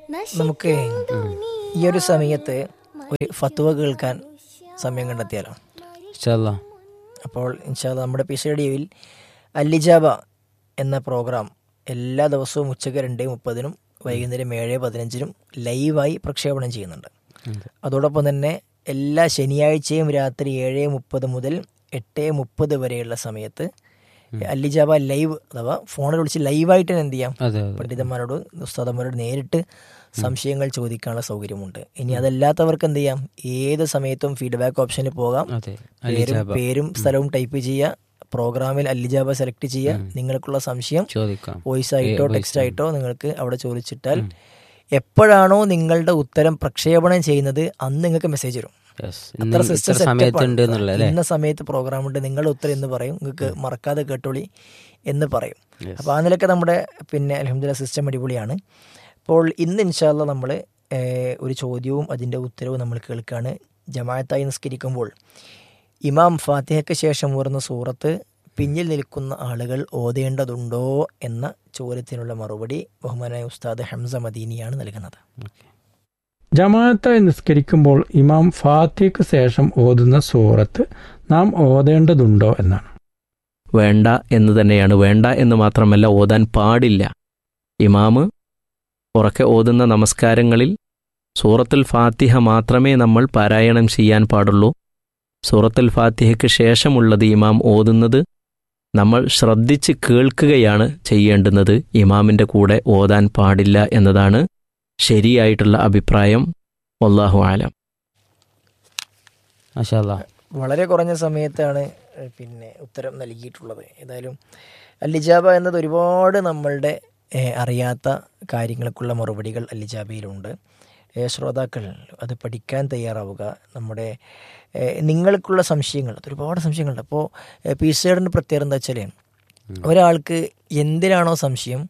നമുക്ക് ഈ ഒരു സമയത്ത് ഒരു ഫത്വ കേൾക്കാൻ സമയം കണ്ടെത്തിയാലോ ഇൻഷാല്ലാ അപ്പോൾ ഇൻഷാല്ല നമ്മുടെ പിസഡിയിൽ അല്ലിജാബ എന്ന പ്രോഗ്രാം എല്ലാ ദിവസവും ഉച്ചയ്ക്ക് രണ്ട് മുപ്പതിനും വൈകുന്നേരം ഏഴ് പതിനഞ്ചിനും ലൈവായി പ്രക്ഷേപണം ചെയ്യുന്നുണ്ട് അതോടൊപ്പം തന്നെ എല്ലാ ശനിയാഴ്ചയും രാത്രി ഏഴ് മുപ്പത് മുതൽ എട്ട് മുപ്പത് വരെയുള്ള സമയത്ത് അല്ലിജാബ ലൈവ് അഥവാ ഫോണിൽ വിളിച്ച് ലൈവായിട്ട് തന്നെ എന്ത് ചെയ്യാം അതെ അതെ പണ്ഡിതന്മാരോട് ഉസ്താദന്മാരോട് നേരിട്ട് സംശയങ്ങൾ ചോദിക്കാനുള്ള സൗകര്യമുണ്ട് ഇനി അതല്ലാത്തവർക്ക് എന്ത് ചെയ്യാം ഏത് സമയത്തും ഫീഡ്ബാക്ക് ഓപ്ഷനിൽ പോകാം അതെ പേരും അലിജാബ പേരും സ്ഥലവും ടൈപ്പ് ചെയ്യുക പ്രോഗ്രാമിൽ അല്ലിജാബ സെലക്ട് ചെയ്യുക നിങ്ങൾക്കുള്ള സംശയം ചോദിക്കാം വോയിസ് ആയിട്ടോ ടെക്സ്റ്റ് ആയിട്ടോ നിങ്ങൾക്ക് അവിടെ ചോദിച്ചിട്ടാൽ എപ്പോഴാണോ നിങ്ങളുടെ ഉത്തരം പ്രക്ഷേപണം ചെയ്യുന്നത് അന്ന് നിങ്ങൾക്ക് മെസ്സേജ് വരും Yes. അത്ര ഇന്ന് സിസ്റ്റം ഇത്ര സമയത്തുണ്ട് എന്നുള്ളത് അല്ലേ ഇന്ന സമയത്ത് പ്രോഗ്രാം ഉണ്ട് നിങ്ങളുടെ ഉത്തരം എന്ന് പറയും നിങ്ങൾക്ക് മറക്കാതെ കേട്ടോളി എന്ന് പറയും Yes. അപ്പോൾ ആ നിലയ്ക്ക് നമ്മുടെ പിന്നെ അലഹമ്മദില്ല സിസ്റ്റം അടിപൊളിയാണ് അപ്പോൾ ഇന്ന് ഇൻഷാല്ല നമ്മൾ ഒരു ചോദ്യവും അതിൻ്റെ ഉത്തരവും നമ്മൾ കേൾക്കുകയാണ് ജമാഅത്തായി നിസ്കരിക്കുമ്പോൾ ഇമാം ഫാത്തിഹയ്ക്ക് ശേഷം ഊറുന്ന സൂറത്ത് പിന്നിൽ നിൽക്കുന്ന ആളുകൾ ഓതേണ്ടതുണ്ടോ എന്ന ചോദ്യത്തിനുള്ള മറുപടി ബഹുമാനായ ഉസ്താദ് ഹംസ മദീനിയാണ് നൽകുന്നത് Okay. ജമാഅത്തായി നിസ്കരിക്കുമ്പോൾ ഇമാം ഫാത്തിക്ക് ശേഷം ഓതുന്ന സൂറത്ത് നാം ഓതേണ്ടതുണ്ടോ എന്നാണ് വേണ്ട എന്ന് തന്നെയാണ് വേണ്ട എന്ന് മാത്രമല്ല ഓതാൻ പാടില്ല ഇമാമ് ഉറക്കെ ഓതുന്ന നമസ്കാരങ്ങളിൽ സൂറത്തുൽ ഫാത്തിഹ മാത്രമേ നമ്മൾ പാരായണം ചെയ്യാൻ പാടുള്ളൂ സൂറത്തുൽ ഫാത്തിഹയ്ക്ക് ശേഷമുള്ളത് ഇമാം ഓതുന്നത് നമ്മൾ ശ്രദ്ധിച്ച് കേൾക്കുകയാണ് ചെയ്യേണ്ടുന്നത് ഇമാമിൻ്റെ കൂടെ ഓതാൻ പാടില്ല എന്നതാണ് ശരിയായിട്ടുള്ള അഭിപ്രായം വല്ലാഹു ആലം മാഷാല്ലാ വളരെ കുറഞ്ഞ സമയത്താണ് ഏഹ്, പിന്നെ ഉത്തരം നൽകിയിട്ടുള്ളത് ഏതായാലും അല്ലിജാബ എന്നത് ഒരുപാട് നമ്മളുടെ ഏഹ്, അറിയാത്ത കാര്യങ്ങൾക്കുള്ള മറുപടികൾ അല്ലിജാബയിലുണ്ട് ഏഹ്, ശ്രോതാക്കൾ അത് പഠിക്കാൻ തയ്യാറാവുക നമ്മുടെ ഏഹ്, നിങ്ങൾക്കുള്ള സംശയങ്ങൾ അത് ഒരുപാട് സംശയങ്ങളുണ്ട് അപ്പോൾ പി സിയുടെ പ്രത്യേകത എന്താ വെച്ചാൽ ഒരാൾക്ക് എന്തിനാണോ സംശയം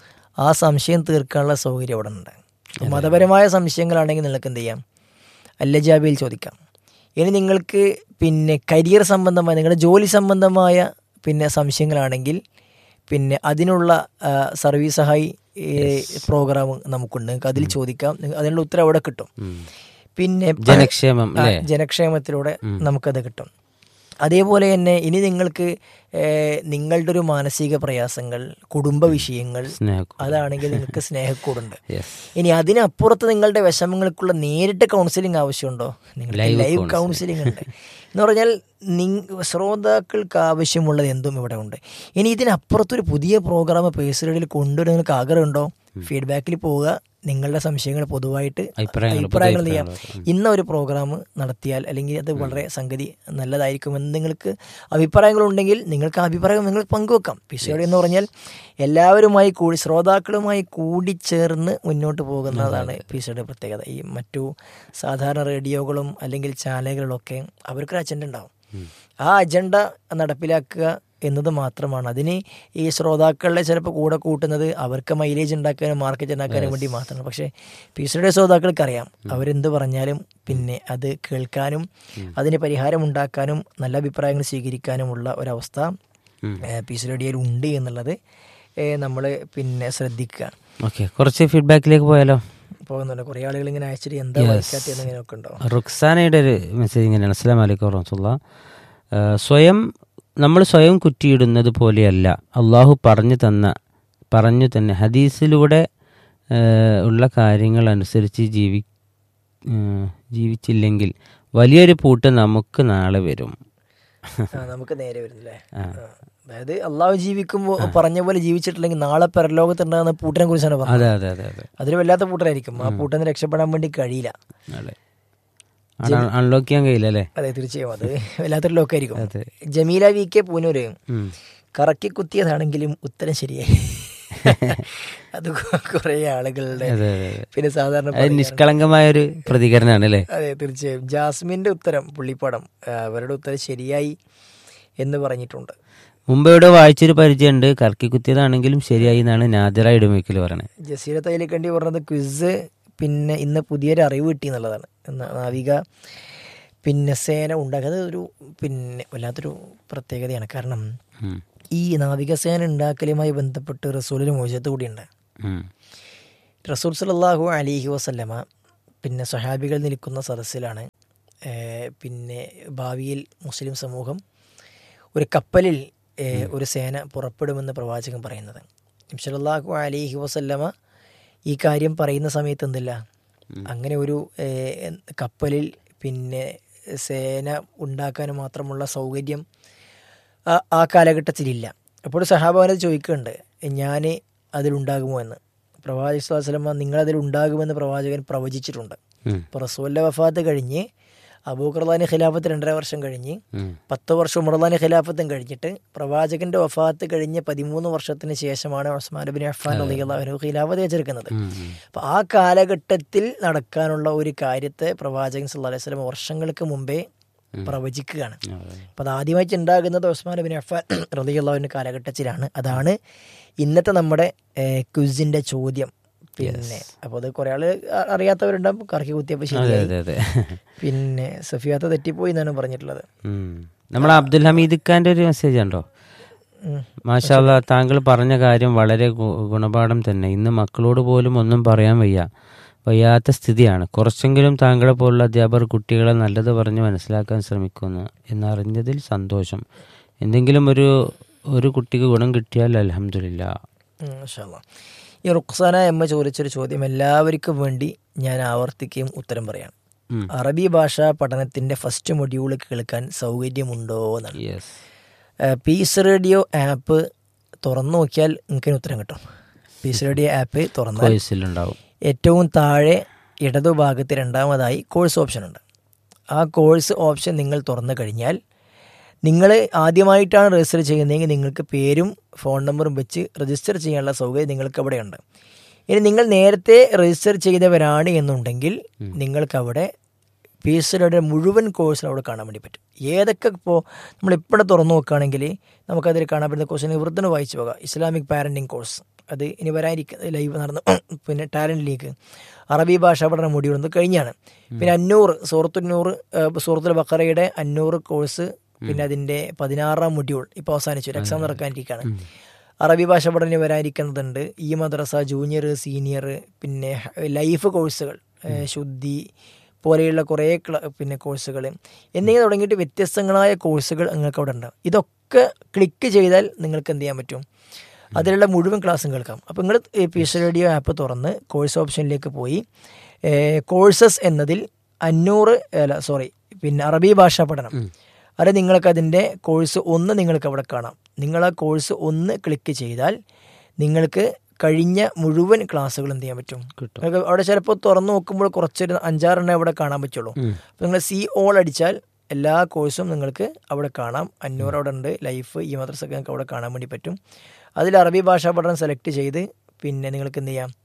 ആ സംശയം തീർക്കാനുള്ള സൗകര്യം അവിടെ ഉണ്ട് മതപരമായ സംശയങ്ങളാണെങ്കിൽ നിങ്ങൾക്ക് എന്ത് ചെയ്യാം അല്ലജാബിയിൽ ചോദിക്കാം ഇനി നിങ്ങൾക്ക് പിന്നെ കരിയർ സംബന്ധമായ നിങ്ങളുടെ ജോലി സംബന്ധമായ പിന്നെ സംശയങ്ങളാണെങ്കിൽ പിന്നെ അതിനുള്ള ആ, സർവീസ് സഹായി പ്രോഗ്രാം നമുക്കുണ്ട് നിങ്ങൾക്ക് അതിൽ ചോദിക്കാം നിങ്ങ- അതിനുള്ള ഉത്തരം അവിടെ കിട്ടും പിന്നെ ജനക്ഷേമം ആ, അല്ലേ ജനക്ഷേമത്തിലൂടെ നമുക്കത് കിട്ടും അതേപോലെ തന്നെ ഇനി നിങ്ങൾക്ക് ഏഹ്, നിങ്ങളുടെ ഒരു മാനസിക പ്രയാസങ്ങൾ കുടുംബ വിഷയങ്ങൾ സ്നേഹം അതാണെങ്കിൽ നിങ്ങൾക്ക് സ്നേഹക്കൂടുണ്ട് യെസ് ഇനി അതിനപ്പുറത്ത് നിങ്ങളുടെ വിഷമങ്ങൾക്കുള്ള നേരിട്ട് കൗൺസിലിംഗ് ആവശ്യമുണ്ടോ നിങ്ങൾക്ക് Live ലൈവ് counseling. കൗൺസിലിംഗ് ഉണ്ട് എന്ന് പറഞ്ഞാൽ നിങ് ശ്രോതാക്കൾക്ക് ആവശ്യമുള്ളത് എന്തും ഇവിടെ ഉണ്ട് ഇനി ഇതിനപ്പുറത്തൊരു പുതിയ പ്രോഗ്രാം പേഴ്സണലിൽ കൊണ്ടുവരാൻ നിങ്ങൾക്ക് ആഗ്രഹമുണ്ടോ ഫീഡ്ബാക്കിൽ പോവുക നിങ്ങളുടെ സംശയങ്ങൾ പൊതുവായിട്ട് അഭിപ്രായങ്ങൾ, പൊതു അഭിപ്രായങ്ങൾ ചെയ്യാം അഭിപ്രായങ്ങൾ. ഇന്ന ഒരു പ്രോഗ്രാം നടത്തിയാൽ അല്ലെങ്കിൽ അത് വളരെ സംഗതി നല്ലതായിരിക്കുമെന്ന് നിങ്ങൾക്ക് അഭിപ്രായങ്ങളുണ്ടെങ്കിൽ നിങ്ങൾക്ക് ആ അഭിപ്രായം നിങ്ങൾ പങ്കുവെക്കാം പിശോടി എന്ന് പറഞ്ഞാൽ എല്ലാവരുമായി കൂടി ശ്രോതാക്കളുമായി കൂടിച്ചേർന്ന് മുന്നോട്ട് പോകുന്നതാണ് പിസയുടെ പ്രത്യേകത ഈ മറ്റു സാധാരണ റേഡിയോകളും അല്ലെങ്കിൽ ചാനലുകളിലൊക്കെ അവർക്കൊരു അജണ്ട ഉണ്ടാവും ആ അജണ്ട നടപ്പിലാക്കുക എന്നത് മാത്രമാണ് അതിന് ഈ ശ്രോതാക്കളെ ചിലപ്പോൾ കൂടെ കൂട്ടുന്നത് അവർക്ക് മൈലേജ് ഉണ്ടാക്കാനും മാർക്കറ്റ് ഉണ്ടാക്കാനും വേണ്ടി മാത്രമാണ് പക്ഷേ പിസയുടെ ശ്രോതാക്കൾക്ക് അറിയാം അവരെന്ത് പറഞ്ഞാലും പിന്നെ അത് കേൾക്കാനും അതിന് പരിഹാരം ഉണ്ടാക്കാനും നല്ല അഭിപ്രായങ്ങൾ സ്വീകരിക്കാനുമുള്ള ഒരവസ്ഥ പീസ് റേഡിയോയിൽ ഉണ്ട് എന്നുള്ളത് നമ്മൾ പിന്നെ ശ്രദ്ധിക്കുക ഓക്കെ കുറച്ച് ഫീഡ്ബാക്കിലേക്ക് പോയാലോ പോകുന്നുണ്ട് കുറേ ആളുകൾ ഇങ്ങനെ അയച്ചിട്ട് എന്താ വായിക്കാത്തതെന്ന് ഇങ്ങനെയൊക്കെ ഉണ്ടോ റുക്സാനയുടെ ഒരു മെസ്സേജ് ഇങ്ങനെയാണ് അസ്സലാം വലൈക്കും വറഹമത്തുള്ള സ്വയം നമ്മൾ സ്വയം കുറ്റിയിടുന്നത് പോലെയല്ല അള്ളാഹു പറഞ്ഞു തന്ന പറഞ്ഞു തന്നെ ഹദീസിലൂടെ ആ, ഉള്ള കാര്യങ്ങൾ അനുസരിച്ച് ജീവി ആ, ജീവിച്ചില്ലെങ്കിൽ വലിയൊരു പൂട്ട് നമുക്ക് നാളെ വരും ആ, നമുക്ക് നേരെ വരുന്നില്ലേ ആ. അതായത് അള്ളാഹു ജീവിക്കുമ്പോൾ പറഞ്ഞ പോലെ ജീവിച്ചിട്ടില്ലെങ്കിൽ നാളെ പരലോകത്തുണ്ടാകുന്ന പൂട്ടിനെ കുറിച്ചാണ് പറഞ്ഞത് അതെ അതെ അതെ അതെ അതൊരു വല്ലാത്ത പൂട്ടനായിരിക്കും ആ പൂട്ടിൽ നിന്ന് രക്ഷപ്പെടാൻ വേണ്ടി കഴിയില്ല അതെ അൺലോക്ക് ചെയ്യാൻ കഴിയില്ല അല്ലേ അതെ തീർച്ചയായും അത് വല്ലാത്തൊരു ലോക്കായിരിക്കും അതെ. ജമീല വി കെ പൂനൂര് ഉം. കറക്കി കുത്തിയതാണെങ്കിലും ഉത്തരം ശരിയായി അത് കുറെ ആളുകളുടെ അതെ അതെ അതെ പിന്നെ സാധാരണ അത് നിഷ്കളങ്കമായ ഒരു പ്രതികരണമാണ് അല്ലേ അതെ തീർച്ചയായും ജാസ്മിന്റെ ഉത്തരം പുള്ളിപ്പടം ആ, അവരുടെ ഉത്തരം ശരിയായി എന്ന് പറഞ്ഞിട്ടുണ്ട് മുമ്പ് ഇവിടെ വായിച്ചൊരു പരിചയമുണ്ട് കറക്കി കുത്തിയതാണെങ്കിലും ശരിയായി എന്നാണ് നാദിറ ഇടുമിക്കൽ പറയണത് ജസീര തൈലിക്കണ്ടി പറഞ്ഞത് ക്വിസ് പിന്നെ ഇന്ന് പുതിയൊരു അറിവ് കിട്ടി എന്നുള്ളതാണ് ന- നാവിക പിന്നെ സേന ഉണ്ടാക്കുക അത് ഒരു പിന്നെ വല്ലാത്തൊരു പ്രത്യേകതയാണ് കാരണം ഉം. ഈ നാവികസേന ഉണ്ടാക്കലുമായി ബന്ധപ്പെട്ട് റസൂലിന് മോചത്ത് കൂടിയുണ്ട് ഉം. റസൂൽ സല്ലല്ലാഹു അലിഹി വസല്ലമ പിന്നെ സ്വഹാബികൾ നിൽക്കുന്ന സദസ്സിലാണ് ഏഹ്, പിന്നെ ഭാവിയിൽ മുസ്ലിം സമൂഹം ഒരു കപ്പലിൽ ഏഹ്, ഒരു സേന പുറപ്പെടുമെന്ന് പ്രവാചകൻ പറയുന്നത് സല്ലല്ലാഹു അലിഹി വസല്ലമ ഈ കാര്യം പറയുന്ന സമയത്ത് എന്തില്ല അങ്ങനെ ഒരു ഏഹ്, കപ്പലിൽ പിന്നെ സേന ഉണ്ടാക്കാൻ മാത്രമുള്ള സൗകര്യം ആ- ആ കാലഘട്ടത്തിലില്ല അപ്പോൾ സഹാബാനത് ചോദിക്കുന്നുണ്ട് ഞാൻ അതിലുണ്ടാകുമോ എന്ന് പ്രവാചക സ്വലമ നിങ്ങളതിൽ ഉണ്ടാകുമെന്ന് പ്രവാചകൻ പ്രവചിച്ചിട്ടുണ്ട് ഉം. അപ്പോൾ റസൂലിൻ്റെ വഫാത്ത് കഴിഞ്ഞ് അബൂഖർലാനി ഖിലാഫത്ത് രണ്ടര വർഷം കഴിഞ്ഞ് ഉം. പത്ത് വർഷം ഉമർലാനി ഖിലാഫത്തും കഴിഞ്ഞിട്ട് പ്രവാചകന്റെ വഫാത്ത് കഴിഞ്ഞ് പതിമൂന്ന് വർഷത്തിന് ശേഷമാണ് ഉസ്മാൻ ബിൻ അഫ്ഫാൻ അള്ളാഹു ഖിലാഫത്ത് വെച്ചെടുക്കുന്നത് ഉം. ഉം. അപ്പോൾ ആ കാലഘട്ടത്തിൽ നടക്കാനുള്ള ഒരു കാര്യത്തെ പ്രവാചകൻ സല്ലല്ലാഹു അലൈഹി വസല്ലം വർഷങ്ങൾക്ക് മുമ്പേ പ്രവചിക്കുകയാണ് അതെ. അപ്പോൾ അത് ആദ്യമായിട്ട് ഉണ്ടാകുന്നത് ഉസ്മാൻ ബിൻ അഫ്ഫാൻ റളിയല്ലാഹുവിൻ്റെ കാലഘട്ടത്തിലാണ് അതാണ് ഇന്നത്തെ നമ്മുടെ ക്വിസിന്റെ ചോദ്യം പിന്നെ അപ്പോൾ അത് കുറേ ആള് അ- അറിയാത്തവരുണ്ടാവും കറക്കി കുത്തിയപ്പോൾ അതെ ശരിയായി അതെ അതെ പിന്നെ സഫിയാത്ത തെറ്റിപ്പോയി എന്നാണ് പറഞ്ഞിട്ടുള്ളത് ഉം. നമ്മളെ അബ്ദുൽ ഹമീദ് ഖാന്റെ ഒരു മെസ്സേജ് ഉണ്ടോ ഉം. മാഷാല്ല താങ്കൾ പറഞ്ഞ കാര്യം വളരെ ഗു- ഗുണപാഠം തന്നെ ഇന്ന് മക്കളോട് പോലും ഒന്നും പറയാൻ വയ്യ വയ്യാത്ത സ്ഥിതിയാണ് കുറച്ചെങ്കിലും താങ്കളെ പോലുള്ള അധ്യാപകർ കുട്ടികളെ നല്ലത് പറഞ്ഞ് മനസ്സിലാക്കാൻ ശ്രമിക്കുന്നു എന്നറിഞ്ഞതിൽ സന്തോഷം എന്തെങ്കിലും ഒരു ഒരു കുട്ടിക്ക് ഗുണം കിട്ടിയാൽ അലഹമില്ല ഉം, മാഷാ അല്ലാ. ഈ റുക്സാന എമ്മ ചോദിച്ചൊരു ചോദ്യം എല്ലാവർക്കും വേണ്ടി ഞാൻ ആവർത്തിക്കുകയും ഉത്തരം പറയാം അറബി ഭാഷാ പഠനത്തിന്റെ ഫസ്റ്റ് മൊഡ്യൂൾ കേൾക്കാൻ സൗകര്യമുണ്ടോ എന്നാണ് യെസ് ഏഹ് പീസ് റേഡിയോ ആപ്പ് തുറന്നു നോക്കിയാൽ നിങ്ങൾക്ക് ഉത്തരം കിട്ടും പീസ് റേഡിയോ ആപ്പ് തുറന്നാൽ കോഴ്സിലുണ്ടാവും ഏറ്റവും താഴെ ഇടതുഭാഗത്ത് രണ്ടാമതായി കോഴ്സ് ഓപ്ഷൻ ഉണ്ട് ആ കോഴ്സ് ഓപ്ഷൻ നിങ്ങൾ തുറന്നു കഴിഞ്ഞാൽ നിങ്ങൾ ആദ്യമായിട്ടാണ് രജിസ്റ്റർ ചെയ്യുന്നതെങ്കിൽ നിങ്ങൾക്ക് പേരും ഫോൺ നമ്പറും വെച്ച് രജിസ്റ്റർ ചെയ്യാനുള്ള സൗകര്യം നിങ്ങൾക്ക് അവിടെയുണ്ട് ഇനി നിങ്ങൾ നേരത്തെ രജിസ്റ്റർ ചെയ്തവരാണ് എന്നുണ്ടെങ്കിൽ നിങ്ങൾക്ക് അവിടെ പീസിലൂടെ മുഴുവൻ കോഴ്സ് അവിടെ കാണാൻ വേണ്ടി പറ്റും ഏതൊക്കെ ഇപ്പോൾ നമ്മൾ ഇപ്പോഴും തുറന്നു നോക്കുകയാണെങ്കിൽ നമുക്കതിൽ കാണാൻ പറ്റുന്ന കോഴ്സിന് വൃദ്ധന് വായിച്ചു പോകാം ഇസ്ലാമിക് പാരൻറ്റിങ് കോഴ്സ് അത് ഇനി വരാനിരിക്കുന്ന ലൈവ് നടന്ന് പിന്നെ ടാലൻറ്റ് ലീഗ് അറബി ഭാഷാ പഠന മൊഡ്യൂൾ കഴിഞ്ഞാണ് പിന്നെ അഞ്ഞൂറ് സൂറത്തുന്നൂറ് സൂറത്തുൽ ബക്കറയുടെ അഞ്ഞൂറ് കോഴ്സ് പിന്നെ അതിൻ്റെ പതിനാറാം മൊഡ്യൂൾ ഇപ്പോൾ അവസാനിച്ചു ഒരു എക്സാം നടക്കാനിരിക്കുകയാണ് അറബി ഭാഷ പഠനം വരാനിരിക്കുന്നതുണ്ട് ഈ മദ്രസ ജൂനിയർ സീനിയർ പിന്നെ ലൈഫ് കോഴ്സുകൾ ഏഹ് ശുദ്ധി പോലെയുള്ള കുറേ ക്ല പിന്നെ കോഴ്സുകൾ എന്നിങ്ങനെ തുടങ്ങിയിട്ട് വ്യത്യസ്തങ്ങളായ കോഴ്സുകൾ നിങ്ങൾക്ക് അവിടെ ഉണ്ടാവും ഇതൊക്കെ ക്ലിക്ക് ചെയ്താൽ നിങ്ങൾക്ക് എന്ത് ചെയ്യാൻ പറ്റും അതിലുള്ള മുഴുവൻ ക്ലാസ്സും കേൾക്കാം അപ്പോൾ നിങ്ങൾ പീസ് റേഡിയോ ആപ്പ് തുറന്ന് കോഴ്സ് ഓപ്ഷനിലേക്ക് പോയി കോഴ്സസ് എന്നതിൽ അഞ്ഞൂറ് അല്ല സോറി പിന്നെ അറബി ഭാഷാ പഠനം അത് നിങ്ങൾക്ക് അതിൻ്റെ കോഴ്സ് ഒന്ന് നിങ്ങൾക്ക് അവിടെ കാണാം നിങ്ങൾ ആ കോഴ്സ് ഒന്ന് ക്ലിക്ക് ചെയ്താൽ നിങ്ങൾക്ക് കഴിഞ്ഞ മുഴുവൻ ക്ലാസ്സുകൾ എന്ത് ചെയ്യാൻ പറ്റും കിട്ടും. നിങ്ങൾക്ക് അവിടെ ചിലപ്പോൾ തുറന്നു നോക്കുമ്പോൾ കുറച്ചൊരു അഞ്ചാറെണ്ണം അവിടെ കാണാൻ പറ്റുള്ളൂ അപ്പോൾ നിങ്ങൾ സി ഓൾ അടിച്ചാൽ എല്ലാ കോഴ്സും നിങ്ങൾക്ക് അവിടെ കാണാം അഞ്ഞൂറ് അവിടെ ഉണ്ട് ലൈഫ് ഈ മദ്രസൊക്കെ നിങ്ങൾക്ക് അവിടെ കാണാൻ വേണ്ടി പറ്റും അതിൽ അറബി ഭാഷാ പഠനം സെലക്ട് ചെയ്ത് പിന്നെ നിങ്ങൾക്ക് എന്ത് ചെയ്യാം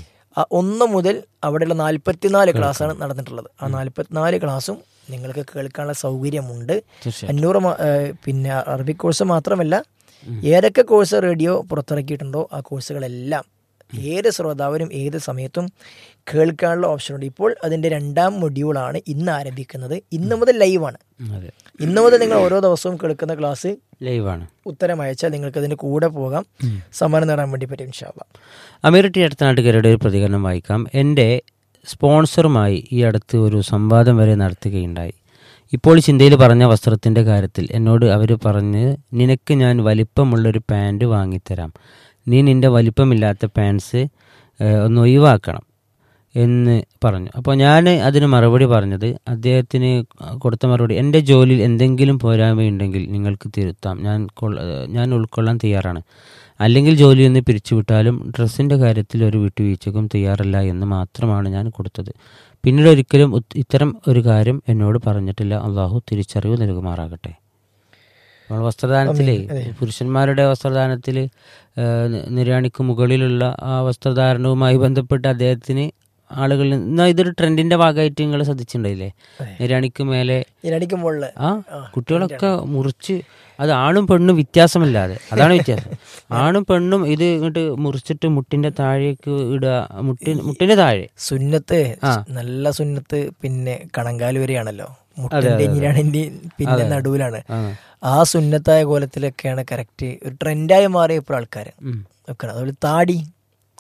ആ ഒന്ന് മുതൽ അവിടെയുള്ള നാൽപ്പത്തിനാല് ക്ലാസ്സാണ് നടന്നിട്ടുള്ളത് ആ നാൽപ്പത്തിനാല് ക്ലാസ്സും നിങ്ങൾക്ക് കേൾക്കാനുള്ള സൗകര്യമുണ്ട് തീർച്ചയായും. അഞ്ഞൂറ് മാ- ഏഹ് പിന്നെ അറബി കോഴ്സ് മാത്രമല്ല ഏതൊക്കെ കോഴ്സ് റേഡിയോ പുറത്തിറക്കിയിട്ടുണ്ടോ ആ കോഴ്സുകളെല്ലാം ഏത് ശ്രോതാവിനും ഏത് സമയത്തും കേൾക്കാനുള്ള ഓപ്ഷനുണ്ട് ഇപ്പോൾ അതിൻ്റെ രണ്ടാം മൊഡ്യൂളാണ് ഇന്ന് ആരംഭിക്കുന്നത് ഇന്ന് മുതൽ ലൈവാണ് അതെ ഇന്ന് മുതൽ നിങ്ങൾ ഓരോ ദിവസവും കേൾക്കുന്ന ക്ലാസ് ലൈവാണ് ഉത്തരം അയച്ചാൽ നിങ്ങൾക്ക് അതിൻ്റെ കൂടെ പോകാം സമ്മാനം നേടാൻ വേണ്ടി പറ്റും ഇൻഷാല്ല അമീർ ടി അടുത്ത നാട്ടുകാരുടെ ഒരു പ്രതികരണം വായിക്കാം എൻ്റെ സ്പോൺസറുമായി ഈ അടുത്ത് ഒരു സംവാദം വരെ നടത്തുകയുണ്ടായി ഇപ്പോൾ ചിന്തയിൽ പറഞ്ഞ വസ്ത്രത്തിൻ്റെ കാര്യത്തിൽ എന്നോട് അവർ പറഞ്ഞ് നിനക്ക് ഞാൻ വലിപ്പമുള്ളൊരു പാൻറ് വാങ്ങിത്തരാം നീ നിൻ്റെ വലിപ്പമില്ലാത്ത പാൻസ് ഒന്ന് ഒഴിവാക്കണം എന്ന് പറഞ്ഞു അപ്പോൾ ഞാൻ അതിന് മറുപടി പറഞ്ഞത് അദ്ദേഹത്തിന് കൊടുത്ത മറുപടി എൻ്റെ ജോലിയിൽ എന്തെങ്കിലും പോരായ്മയുണ്ടെങ്കിൽ നിങ്ങൾക്ക് തിരുത്താം ഞാൻ കൊള്ള ഞാൻ ഉൾക്കൊള്ളാൻ തയ്യാറാണ് അല്ലെങ്കിൽ ജോലിയൊന്ന് പിരിച്ചുവിട്ടാലും ഡ്രസ്സിൻ്റെ കാര്യത്തിൽ ഒരു വിട്ടുവീഴ്ചക്കും തയ്യാറല്ല എന്ന് മാത്രമാണ് ഞാൻ കൊടുത്തത് പിന്നീട് ഒരിക്കലും ഉത്- ഇത്തരം ഒരു കാര്യം എന്നോട് പറഞ്ഞിട്ടില്ല അള്ളാഹു തിരിച്ചറിവ് നൽകുമാറാകട്ടെ നമ്മൾ വസ്ത്രദാനത്തിലെ പുരുഷന്മാരുടെ വസ്ത്രദാനത്തിൽ നിര്യാണിക്ക് മുകളിലുള്ള ആ വസ്ത്രധാരണവുമായി ബന്ധപ്പെട്ട് അദ്ദേഹത്തിന് ആളുകൾ എന്നാ ഇതൊരു ട്രെൻഡിന്റെ ഭാഗമായിട്ട് നിങ്ങൾ ശ്രദ്ധിച്ചിട്ടുണ്ടായില്ലേ നിര്യാണിക്ക് മേലെ ഇതിനടിക്ക് മുകളിൽ ആ കുട്ടികളൊക്കെ മുറിച്ച് അത് ആണും പെണ്ണും വ്യത്യാസമില്ലാതെ അതാണ് വ്യത്യാസം ആണും പെണ്ണും ഇത് ഇങ്ങോട്ട് മുറിച്ചിട്ട് മുട്ടിന്റെ താഴേക്ക് ഇടുക മുട്ടി മുട്ടിന്റെ താഴെ സുന്നത്ത് ആ. നല്ല സുന്നത്ത് പിന്നെ കണങ്കാല് വരെയാണല്ലോ മുട്ടിന്റെ ഇഞ്ഞിരാണിന്റെ പിന്നെ നടുവിലാണ് ആ. ആ സുന്നത്തായ കോലത്തിലൊക്കെയാണ് കറക്റ്റ് ഒരു ട്രെൻഡായി മാറിയ ഇപ്പോൾ ആൾക്കാർ ഉം. വെക്കണം അതുപോലെ താടി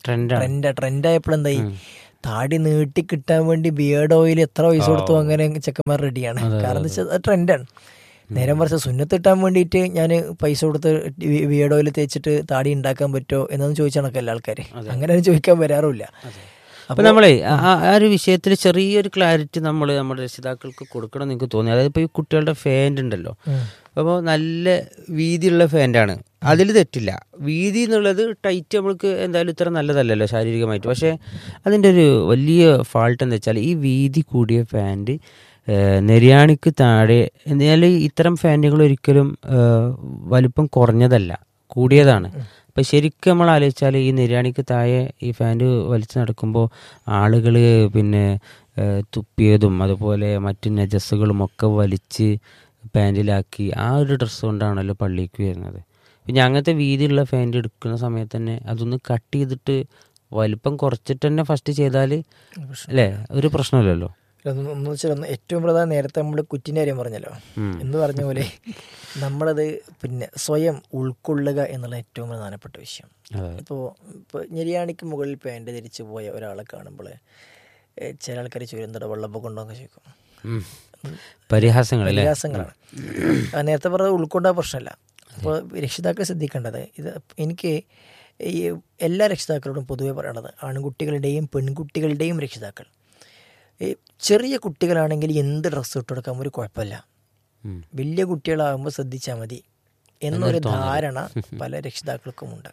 ട്രെൻഡാണ് ട്രെൻഡ് ട്രെൻഡായപ്പോഴെന്തായി താടി നീട്ടി കിട്ടാൻ വേണ്ടി ബിയേർഡ് ഓയിൽ എത്ര പൈസ കൊടുത്തു അങ്ങനെ ചെക്കന്മാർ റെഡിയാണ് കാരണം എന്താ വെച്ചാൽ അത് ട്രെൻഡാണ് നേരെ മറിച്ച് സുന്നത്ത് കിട്ടാൻ വേണ്ടിയിട്ട് ഞാൻ പൈസ കൊടുത്ത് ബിയേർഡ് ഓയിൽ തേച്ചിട്ട് താടി ഉണ്ടാക്കാൻ പറ്റുമോ എന്നൊന്നും ചോദിച്ചാണൊക്കെ ആൾക്കാർ അങ്ങനെ ചോദിക്കാൻ വരാറുമില്ല അപ്പൊ നമ്മളെ ആ- ആ ആ ഒരു വിഷയത്തിൽ ചെറിയൊരു ക്ലാരിറ്റി നമ്മൾ നമ്മുടെ രക്ഷിതാക്കൾക്ക് കൊടുക്കണം എന്ന് എനിക്ക് തോന്നി അതായത് ഇപ്പൊ ഈ കുട്ടികളുടെ ഫാൻറ് ഉണ്ടല്ലോ അപ്പോൾ നല്ല വീതിയുള്ള ഫാൻ്റാണ് അതിൽ തെറ്റില്ല വീതി എന്നുള്ളത് ടൈറ്റ് നമ്മൾക്ക് എന്തായാലും ഇത്ര നല്ലതല്ലല്ലോ ശാരീരികമായിട്ട് പക്ഷേ അതിൻ്റെ ഒരു വലിയ ഫാൾട്ട് എന്താ വെച്ചാൽ ഈ വീതി കൂടിയ ഫാൻറ്റ് നെര്യാണിക്ക് താഴെ എന്നാൽ ഇത്തരം ഫാൻറ്റുകൾ ഒരിക്കലും ഏഹ്, വലിപ്പം കുറഞ്ഞതല്ല കൂടിയതാണ് അപ്പം ശരിക്കും നമ്മൾ ആലോചിച്ചാൽ ഈ നിര്യാണിക്ക് താഴെ ഈ ഫാൻറ്റ് വലിച്ചു നടക്കുമ്പോൾ ആളുകൾ പിന്നെ ഏഹ്, തുപ്പിയതും അതുപോലെ മറ്റു നജസ്സുകളും ഒക്കെ വലിച്ച് പാൻറ്റിലാക്കി ആ ഒരു ഡ്രസ്സ് കൊണ്ടാണല്ലോ പള്ളിക്ക് വരുന്നത് പിന്നെ അങ്ങനത്തെ വീതിയുള്ള ഫാൻറ്റ് എടുക്കുന്ന സമയത്ത് തന്നെ അതൊന്ന് കട്ട് ചെയ്തിട്ട് വലിപ്പം കുറച്ചിട്ട് തന്നെ ഫസ്റ്റ് ചെയ്താൽ അല്ലേ ഒരു പ്രശ്നമില്ലല്ലോ ഒന്ന് ഒന്ന് വെച്ചാൽ ഒന്ന് ഏറ്റവും പ്രധാനം നേരത്തെ നമ്മൾ കുറ്റിൻ്റെ കാര്യം പറഞ്ഞല്ലോ ഉം. എന്ന് പറഞ്ഞ പോലെ നമ്മളത് പിന്നെ സ്വയം ഉൾക്കൊള്ളുക എന്നുള്ള ഏറ്റവും പ്രധാനപ്പെട്ട വിഷയം അതെ. ഇപ്പോൾ ഇപ്പോൾ ഞെരിയാണിക്ക് മുകളിൽ പാൻറ് ധരിച്ച് പോയ ഒരാളെ കാണുമ്പോൾ ചില ആൾക്കാർ ചോദിക്കും വെള്ളപ്പൊക്കം ഉണ്ടോ എന്ന് ചോദിക്കും ഉം. പരിഹാസങ്ങളല്ലേ പ്രയാസങ്ങളാണ് ആ, നേരത്തെ പറഞ്ഞത് ഉൾക്കൊണ്ട പ്രശ്നമല്ല അപ്പോൾ രക്ഷിതാക്കൾ ശ്രദ്ധിക്കേണ്ടത് ഇത് എനിക്ക് ഈ എല്ലാ രക്ഷിതാക്കളോടും പൊതുവെ പറയണത് ആൺകുട്ടികളുടെയും പെൺകുട്ടികളുടെയും രക്ഷിതാക്കൾ ഈ ചെറിയ കുട്ടികളാണെങ്കിൽ എന്ത് ഡ്രസ്സ് ഇട്ട് കൊടുക്കാൻ ഒരു കുഴപ്പമില്ല ഉം. വലിയ കുട്ടികളാകുമ്പോൾ ശ്രദ്ധിച്ചാൽ മതി എന്നൊരു ധാരണ പല രക്ഷിതാക്കൾക്കുമുണ്ട്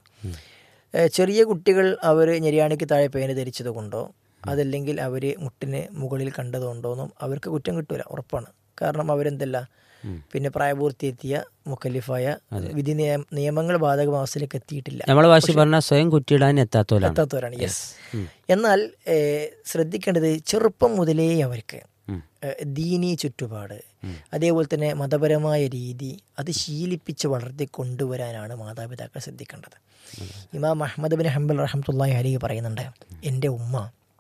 ഏഹ് ചെറിയ കുട്ടികൾ അവർ ഞെരിയാണിക്ക് താഴെ പേന് ധരിച്ചത് കൊണ്ടോ അതല്ലെങ്കിൽ അവർ മുട്ടിന് മുകളിൽ കണ്ടതുകൊണ്ടോന്നും അവർക്ക് കുറ്റം കിട്ടൂല ഉറപ്പാണ് കാരണം അവരെന്തല്ല പിന്നെ പ്രായപൂർത്തിയെത്തിയ മുക്കല്ലിഫായ വിധി നിയ- നിയമങ്ങൾ ബാധകമാവസ്ഥയിലേക്ക് എത്തിയിട്ടില്ല നമ്മളെ ഭാഷ പറഞ്ഞാൽ സ്വയം കുറ്റിയിടാൻ എത്താത്തവരാണ് എത്താത്തവരാണ് യെസ് എന്നാൽ ഏഹ്, ശ്രദ്ധിക്കേണ്ടത് ചെറുപ്പം മുതലേ അവർക്ക് ഏഹ്, ദീനീ ചുറ്റുപാട് അതേപോലെ തന്നെ മതപരമായ രീതി അത് ശീലിപ്പിച്ച് വളർത്തി കൊണ്ടുവരാനാണ് മാതാപിതാക്കൾ ശ്രദ്ധിക്കേണ്ടത് ഇമാം അഹമ്മദ് ബിൻ ഹംബൽ റഹമത്തുള്ളാഹി അലി പറയുന്നുണ്ട് എൻ്റെ ഉമ്മ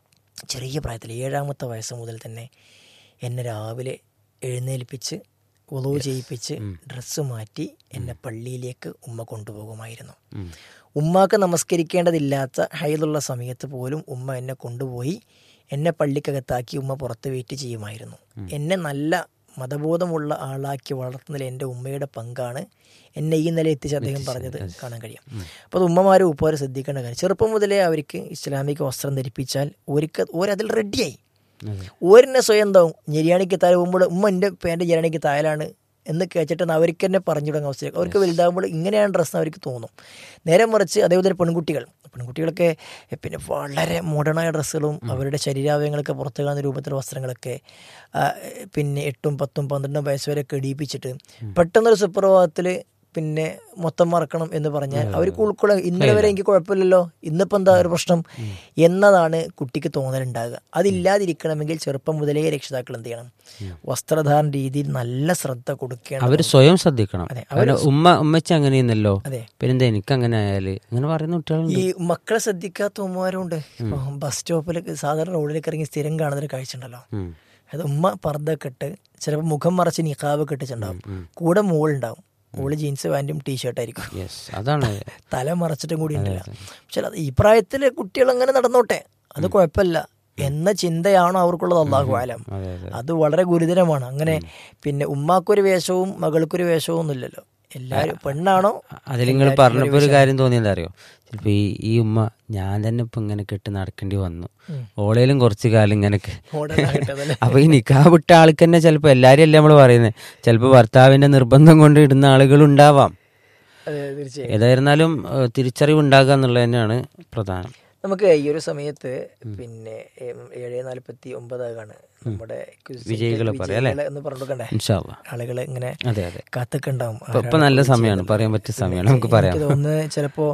ചെറിയ പ്രായത്തിൽ ഏഴാമത്തെ വയസ്സ് മുതൽ തന്നെ എന്നെ രാവിലെ എഴുന്നേൽപ്പിച്ച് ഉളവ് ചെയ്യിപ്പിച്ച് ഡ്രസ്സ് മാറ്റി എന്നെ പള്ളിയിലേക്ക് ഉമ്മ കൊണ്ടുപോകുമായിരുന്നു ഉമ്മാക്ക് നമസ്കരിക്കേണ്ടതില്ലാത്ത ഹൈലുള്ള സമയത്ത് പോലും ഉമ്മ എന്നെ കൊണ്ടുപോയി എന്നെ പള്ളിക്കകത്താക്കി ഉമ്മ പുറത്ത് വെയിറ്റ് ചെയ്യുമായിരുന്നു എന്നെ നല്ല മതബോധമുള്ള ആളാക്കി വളർത്തുന്നതിൽ എൻ്റെ ഉമ്മയുടെ പങ്കാണ് എന്നെ ഈ നില എത്തിച്ച് അദ്ദേഹം പറഞ്ഞത് കാണാൻ കഴിയും അപ്പോൾ അത് ഉമ്മമാരും ഉപ്പമാരും ശ്രദ്ധിക്കേണ്ട കാര്യം ചെറുപ്പം മുതലേ അവർക്ക് ഇസ്ലാമിക വസ്ത്രം ധരിപ്പിച്ചാൽ ഒരിക്കൽ ഓരതിൽ റെഡിയായി ഓരെന്നെ സ്വയം എന്താവും ഞെരിയാണിക്ക് താഴെ പോകുമ്പോൾ ഉമ്മ എൻ്റെ പേൻ്റെ ഞെരിയാണിക്ക് താഴെയാണ് എന്ന് കേട്ടിട്ട് അവർക്ക് തന്നെ പറഞ്ഞു തുടങ്ങുന്ന അവസ്ഥയൊക്കെ അവർക്ക് വലുതാകുമ്പോൾ ഇങ്ങനെയാണ് ഡ്രസ്സ് അവർക്ക് തോന്നും നേരെ മറിച്ച് അതേപോലെ പെൺകുട്ടികൾ പെൺകുട്ടികളൊക്കെ പിന്നെ വളരെ മോഡേണായ ഡ്രസ്സുകളും അവരുടെ ശരീരാവയവങ്ങളൊക്കെ പുറത്തു കാണുന്ന രൂപത്തിലുള്ള വസ്ത്രങ്ങളൊക്കെ ആ, പിന്നെ എട്ടും പത്തും പന്ത്രണ്ടും വയസ്സ് വരെ കെടിയിപ്പിച്ചിട്ട് പെട്ടെന്നൊരു സുപ്രഭാതത്തിൽ പിന്നെ മൊത്തം മറക്കണം എന്ന് പറഞ്ഞാൽ അവർക്ക് ഉൾക്കൊള്ളാൻ ഇന്നലെ വരെ എനിക്ക് കുഴപ്പമില്ലല്ലോ ഇന്നിപ്പോൾ എന്താ ഒരു പ്രശ്നം എന്നതാണ് കുട്ടിക്ക് തോന്നലുണ്ടാകുക അതില്ലാതിരിക്കണമെങ്കിൽ ചെറുപ്പം മുതലേ രക്ഷിതാക്കൾ എന്ത് ചെയ്യണം വസ്ത്രധാരണ രീതിയിൽ നല്ല ശ്രദ്ധ കൊടുക്കേണ്ട അവർ സ്വയം ശ്രദ്ധിക്കണം അതെ, കാരണം ഉമ്മ ഉമ്മച്ച അങ്ങനെയെന്നല്ലോ അതെ. പിന്നെന്താ എനിക്ക് അങ്ങനെ ആയാല് അങ്ങനെ പറയുന്ന കുട്ടികളുണ്ട് ഈ മക്കളെ ശ്രദ്ധിക്കാത്ത ഉമ്മമാരുണ്ട് ഇപ്പൊ ബസ് സ്റ്റോപ്പിൽ സാധാരണ റോഡിലേക്ക് ഇറങ്ങി സ്ഥിരം കാണുന്നൊരു കാഴ്ച ഉണ്ടല്ലോ ഉം. അത് ഉമ്മ പർദ്ദ ഇട്ട് ചിലപ്പോൾ മുഖം മറച്ച് നിക്കാവ് കെട്ടിച്ചുണ്ടാവും കൂടെ മോളുണ്ടാവും മോള് ജീൻസ് പാൻറ്റും ടീഷർട്ടായിരിക്കും യെസ് അതാണ് തല മറച്ചിട്ടും കൂടി ഉണ്ടല്ല പക്ഷെ അത് ഈ പ്രായത്തിലെ കുട്ടികൾ അങ്ങനെ നടന്നോട്ടെ അത് കുഴപ്പമില്ല എന്ന ചിന്തയാണോ അവർക്കുള്ളത് അള്ളാഹു ആലം അതെ അതെ അത് വളരെ ഗുരുതരമാണ് അങ്ങനെ പിന്നെ ഉമ്മാക്കൊരു വേഷവും മകൾക്കൊരു വേഷവും ഒന്നുമില്ലല്ലോ എല്ലാവരും പെണ്ണാണോ അതിൽ നിങ്ങൾ പറഞ്ഞപ്പോൾ ഒരു കാര്യം തോന്നിയെന്താ അറിയോ ചിലപ്പോൾ ഈ ഈ ഉമ്മ ഞാൻ തന്നെ ഇപ്പം ഇങ്ങനെ കെട്ട് നടക്കേണ്ടി വന്നു ഓളയിലും കുറച്ച് കാലം ഇങ്ങനെയൊക്കെ മോഡലാകട്ടെ അതല്ലേ? അപ്പൊ ഈ നിക്കാ വിട്ട ആൾക്ക് തന്നെ ചിലപ്പോൾ എല്ലാരും അല്ലേ നമ്മൾ പറയുന്നത് ചിലപ്പോൾ ഭർത്താവിന്റെ നിർബന്ധം കൊണ്ട് ഇടുന്ന ആളുകൾ ഉണ്ടാവാം അതെ തീർച്ചയായും ഏതായിരുന്നാലും ഏഹ്, തിരിച്ചറിവ് ഉണ്ടാകുക എന്നുള്ളത് തന്നെയാണ് പ്രധാനം നമുക്ക് ഈ ഒരു സമയത്ത് പിന്നെ ഏം, ഏഴ് നാല്പത്തി ഒമ്പതാകാണ് നമ്മുടെ ക്വിസിന്റെ വിജയികളെ പറയാം അല്ലേ? വിജയികളെ എന്ന് പറഞ്ഞിട്ടുണ്ടേ ഇൻഷാല്ല ആളുകൾ ഇങ്ങനെ അതെ അതെ കാത്തൊക്കെ ഉണ്ടാവും ഇപ്പൊ ഇപ്പൊ നല്ല സമയമാണ് പറയാൻ പറ്റിയ സമയമാണ് നമുക്ക് പറയാം എനിക്ക് തോന്നുന്നു ചിലപ്പോ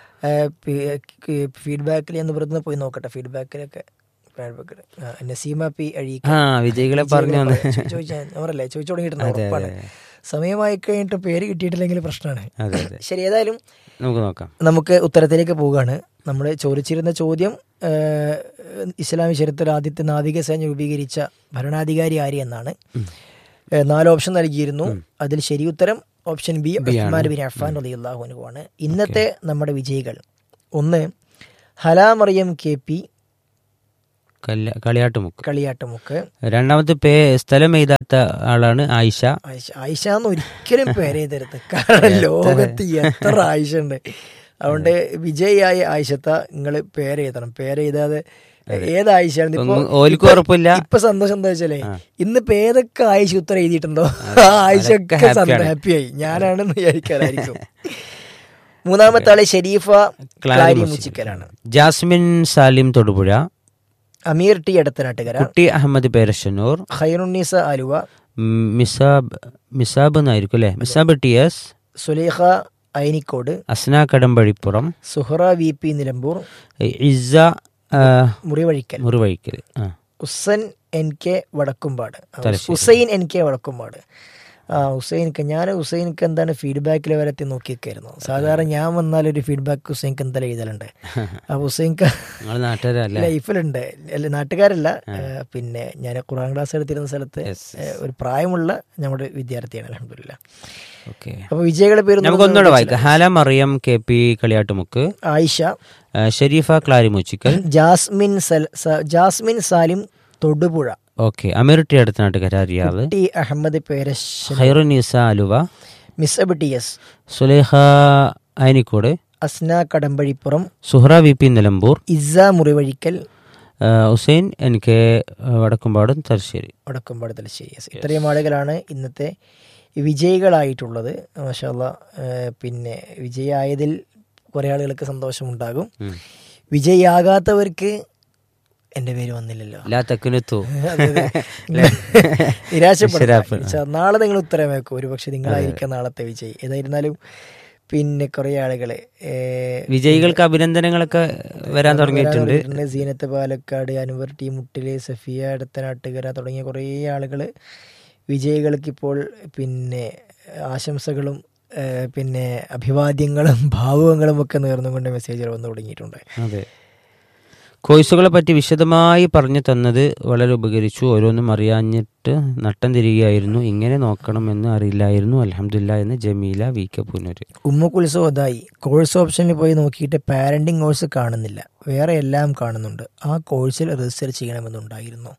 ഫീഡ്ബാക്കിൽ ഞാൻ വെറുതെ പോയി നോക്കട്ടെ ഫീഡ്ബാക്കിലൊക്കെ ഫീഡ്ബാക്കിൽ നസീമ പി അഴീക്ക ആ വിജയികളെ പറഞ്ഞു വന്ന് ചോദിച്ചാൽ അവരല്ലേ ചോദിച്ചു തുടങ്ങിയിട്ടുണ്ട് ഉറപ്പാണ് സമയമായി കഴിഞ്ഞിട്ട് പേര് കിട്ടിയിട്ടില്ലെങ്കിൽ പ്രശ്നമാണ് അതെ അതെ ശരി ഏതായാലും നമുക്ക് നോക്കാം നമുക്ക് ഉത്തരത്തിലേക്ക് പോവുകയാണ് നമ്മൾ ചോദിച്ചിരുന്ന ചോദ്യം ആ, ഇസ്ലാമിക ചരിത്രത്തിൽ ആദ്യത്തെ നാവികസേന രൂപീകരിച്ച ഭരണാധികാരി ആര് എന്നാണ് ഏ, നാല് ഓപ്ഷൻ നൽകിയിരുന്നു അതിൽ ശരി ഉത്തരം option B Usman bin Affan റളിയല്ലാഹു അൻഹു ആണ് ഇന്നത്തെ നമ്മുടെ വിജയികൾ ഒന്ന് ഹലാമറിയം കെ പി കല്യ- കളിയാട്ടുമുക്ക് കളിയാട്ടുമുക്ക് രണ്ടാമത്തെ പേ സ്ഥലം എഴുതാത്ത ആളാണ് ആയിഷ ആയിഷ ആയിഷ എന്ന് ഒരിക്കലും പേര് ചെയ്തരുത് കാരണം ലോകത്ത് എത്ര ആയിഷ ഉണ്ട് അതുകൊണ്ട് വിജയായ ആയിഷത്ത നിങ്ങൾ പേര് എഴുതണം പേര് എഴുതാതെ ഏത് ആയിഷയാണ് ഇപ്പൊ ഒന്നും ഓൽക്കും ഉറപ്പില്ല ഇപ്പൊ സന്തോഷം എന്താ വെച്ചാലേ ആ. ഇന്ന് ഇപ്പൊ ഏതൊക്കെ ആയിഷ ഉത്തരം എഴുതിയിട്ടുണ്ടോ അതെ. ആ ആയിഷൊക്കെ അതൊക്കെ happy ആണ്. ഹാപ്പിയായി ഞാനാണെന്ന് വിചാരിക്കാനായിരിക്കും മൂന്നാമത്തെ ആള് ഷെരീഫ ക്ലാരി ക്ലാരി മുച്ചിക്കൽ. മുച്ചിക്കലാണ് ജാസ്മിൻ സാലിം തൊടുപുഴ അമീർ ടി എടത്തനാട്ടുകര കുട്ടി അഹമ്മദ് പേരശന്നൂർ ഖൈറുന്നീസ ആലുവ ഉം, മിസാബ് മിസാബ് എന്നായിരിക്കും അല്ലേ Misab T S Sulekha Ayanikode Asna Kadambazhipuram Suhara V P Nilambur Isa ആ, മുറിവഴിക്കൽ മുറിവഴിക്കൽ ആ ഹുസൻ എൻ കെ വടക്കുംപാട് ആ, തലശ്ശേരി. ഹുസൈൻ എൻ കെ വടക്കുംപാട് ആ ഹുസൈൻക്ക് ഞാൻ ഹുസൈൻക്ക് എന്താണ് ഫീഡ്ബാക്കിൽ വരത്തി നോക്കിയൊക്കെയായിരുന്നു സാധാരണ ഞാൻ വന്നാൽ ഒരു ഫീഡ്ബാക്ക് ഹുസൈൻക്ക് എന്തായാലും എഴുതലുണ്ട് ആ ഹുസൈൻക്ക് നിങ്ങൾ നാട്ടുകാരല്ലേ ലൈഫിലുണ്ട് അല്ല നാട്ടുകാരല്ല ഏ, പിന്നെ ഞാൻ ഖുറാൻ ക്ലാസ് എടുത്തിരുന്ന സ്ഥലത്ത് Yes, ഏ, ഒരു പ്രായമുള്ള നമ്മുടെ വിദ്യാർത്ഥിയാണ് അലഹമില്ല ഓക്കെ അപ്പൊ വിജയികളുടെ പേര് നമുക്ക് ഒന്നുകൂടെ വായിക്കാം ഹാല മറിയം കെ പി കളിയാട്ടുമുക്ക് ആയിഷ ആ, ഷെരീഫ ക്ലാരിമുച്ചിക്കൽ ജാസ്മിൻ സൽ- സ- ജാസ്മിൻ സാലിം തൊടുപുഴ ഓക്കെ അമീർ ടി അടുത്ത നാട്ടുകാർ അറിയാതെ ടി അഹമ്മദ് പേരശ് Khairunnisa Aluva Misab T S Sulekha Ayanikode Asna Kadambazhipuram Suhara V P Nilambur Isa Murivazhikkal ആ, ഹുസൈൻ എൻ കെ വടക്കുംപാടും തലശ്ശേരി വടക്കുംപാട് തലശ്ശേരി Yes. ഇത്രയും ആളുകളാണ് ഇന്നത്തെ വിജയികളായിട്ടുള്ളത് മാഷാല്ല പിന്നെ വിജയായതിൽ കുറേ ആളുകൾക്ക് സന്തോഷമുണ്ടാകും ഉം. വിജയിയാകാത്തവർക്ക് എൻ്റെ പേര് വന്നില്ലല്ലോ ലാ തെക്കിനെത്തു അതെ, അതെ. നിരാശപ്പെടുത്ത നിരാശപ്പെട- നാളെ നിങ്ങൾ ഉത്തരം വെക്കും ഒരു പക്ഷെ നിങ്ങളായിരിക്കാം നാളത്തെ വിജയി ഏതായിരുന്നാലും പിന്നെ കുറേ ആളുകള് ഏഹ്, വിജയികൾക്ക് അഭിനന്ദനങ്ങളൊക്കെ വരാൻ തുടങ്ങിയിട്ടുണ്ട് തുടങ്ങിയിട്ടുണ്ട്. സീനത്ത് പാലക്കാട് അനുവർ ടി മുട്ടില് സഫിയ അടുത്തനാട്ടുകര തുടങ്ങിയ കുറേ ആളുകൾ വിജയികൾക്ക് ഇപ്പോൾ പിന്നെ ആശംസകളും ഏഹ്, പിന്നെ അഭിവാദ്യങ്ങളും ഭാവുകങ്ങളും ഒക്കെ നേർന്നുകൊണ്ട് മെസ്സേജുകൾ വന്നു തുടങ്ങിയിട്ടുണ്ട് അതെ കോഴ്സുകളെ പറ്റി വിശദമായി പറഞ്ഞു തന്നത് വളരെ ഉപകരിച്ചു ഓരോന്നും അറിയാഞ്ഞിട്ട് നട്ടം തിരികെയായിരുന്നു ഇങ്ങനെ നോക്കണമെന്ന് അറിയില്ലായിരുന്നു അലഹമില്ല എന്ന് ജമീല വി കെ പുനൂര് ഉമ്മുക്കുൽസോതായി കോഴ്സ് ഓപ്ഷനിൽ പോയി നോക്കിയിട്ട് പാരന്റിങ് കോഴ്സ് കാണുന്നില്ല വേറെ എല്ലാം കാണുന്നുണ്ട് ആ കോഴ്സിൽ രജിസ്റ്റർ ചെയ്യണമെന്നുണ്ടായിരുന്നു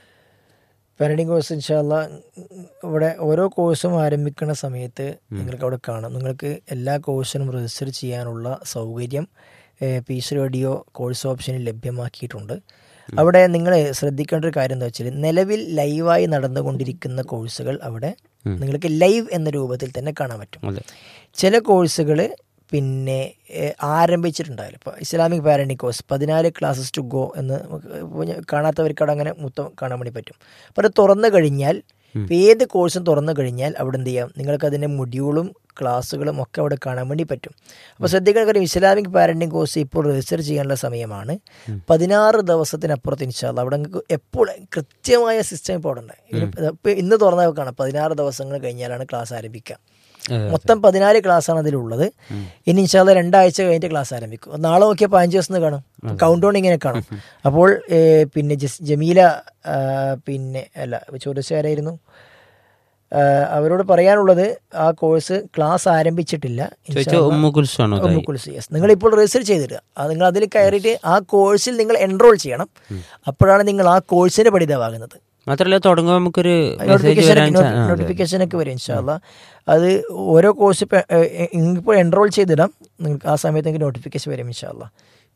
പാരന്റിങ് കോഴ്സ് ഇൻഷാല്ല ഇവിടെ ഓരോ കോഴ്സും ആരംഭിക്കുന്ന സമയത്ത് നിങ്ങൾക്ക് അവിടെ കാണാം നിങ്ങൾക്ക് എല്ലാ കോഴ്സിനും രജിസ്റ്റർ ചെയ്യാനുള്ള സൗകര്യം പീസ് റേഡിയോ കോഴ്സ് ഓപ്ഷനിൽ ലഭ്യമാക്കിയിട്ടുണ്ട് അവിടെ നിങ്ങൾ ശ്രദ്ധിക്കേണ്ട ഒരു കാര്യം എന്താ വെച്ചാൽ നിലവിൽ ലൈവായി നടന്നുകൊണ്ടിരിക്കുന്ന കോഴ്സുകൾ അവിടെ നിങ്ങൾക്ക് ലൈവ് എന്ന രൂപത്തിൽ തന്നെ കാണാൻ പറ്റും അതെ ചില കോഴ്സുകൾ പിന്നെ ഏഹ്, ആരംഭിച്ചിട്ടുണ്ടാവില്ല ഇപ്പോൾ ഇസ്ലാമിക് പാരന്റിങ് കോഴ്സ് പതിനാല് ക്ലാസ്സസ് ടു ഗോ എന്ന് നമുക്ക് ഇപ്പൊ ഞാൻ കാണാത്തവർക്ക് അവിടെ അങ്ങനെ മൊത്തം കാണാൻ വേണ്ടി പറ്റും അപ്പോൾ അത് തുറന്നു കഴിഞ്ഞാൽ ഇപ്പൊ ഏത് കോഴ്സും തുറന്നു കഴിഞ്ഞാൽ അവിടെ എന്ത് ചെയ്യാം നിങ്ങൾക്ക് അതിൻ്റെ മൊഡ്യൂളും ക്ലാസ്സുകളും ഒക്കെ അവിടെ കാണാൻ വേണ്ടി പറ്റും അപ്പോൾ ശ്രദ്ധിക്കേണ്ട കാര്യം ഇസ്ലാമിക് പാരന്റിങ് കോഴ്സ് ഇപ്പോൾ രജിസ്റ്റർ ചെയ്യാനുള്ള സമയമാണ് പതിനാറ് ദിവസത്തിനപ്പുറത്ത് ഇൻഷാല്ല അവിടെ നിങ്ങൾക്ക് എപ്പോൾ കൃത്യമായ സിസ്റ്റം ഇപ്പോൾ അവിടെ ഉണ്ട് ഇനി ഇപ്പൊ ഇന്ന് തുറന്നാൽ കാണാം പതിനാറ് ദിവസങ്ങൾ കഴിഞ്ഞാലാണ് ക്ലാസ് ആരംഭിക്കുക അതെ. മൊത്തം പതിനാല് ക്ലാസ് ആണ് അതിലുള്ളത് ഇനി ഇൻഷാല്ല രണ്ടാഴ്ച കഴിഞ്ഞിട്ട് ക്ലാസ് ആരംഭിക്കും നാളെ നോക്കിയാൽ പതിനഞ്ച് ദിവസം കാണും കൗണ്ട് ഡൗൺ ഇങ്ങനെ കാണും അപ്പോൾ ഏ, പിന്നെ ജസ് ജമീല ആ, പിന്നെ അല്ല ചോദിച്ചാരായിരുന്നു അവരോട് പറയാനുള്ളത് ആ കോഴ്സ് ക്ലാസ് ആരംഭിച്ചിട്ടില്ല ചോദിച്ച ഉമ്മു കുൽസാണോ യെസ് നിങ്ങൾ ഇപ്പോൾ രജിസ്റ്റർ ചെയ്തിടുക അത് നിങ്ങൾ അതിൽ കയറിയിട്ട് ആ കോഴ്സിൽ നിങ്ങൾ എൻറോൾ ചെയ്യണം അപ്പോഴാണ് നിങ്ങൾ ആ കോഴ്സിന്റെ പഠിതാവാകുന്നത് മാത്രല്ല തുടങ്ങുമ്പോൾ നമുക്കൊരു മെസ്സേജ് വരാൻ ചാ- ആ, അതെ. നോട്ടിഫിക്കേഷൻ ഒക്കെ വരും ഇൻഷാല്ല അത് ഓരോ കോഴ്സ് ഇപ്പോൾ എൻറോൾ ചെയ്തിടാം നിങ്ങൾക്ക് ആ സമയത്ത് നിങ്ങൾക്ക് നോട്ടിഫിക്കേഷൻ വരും ഇൻഷാല്ല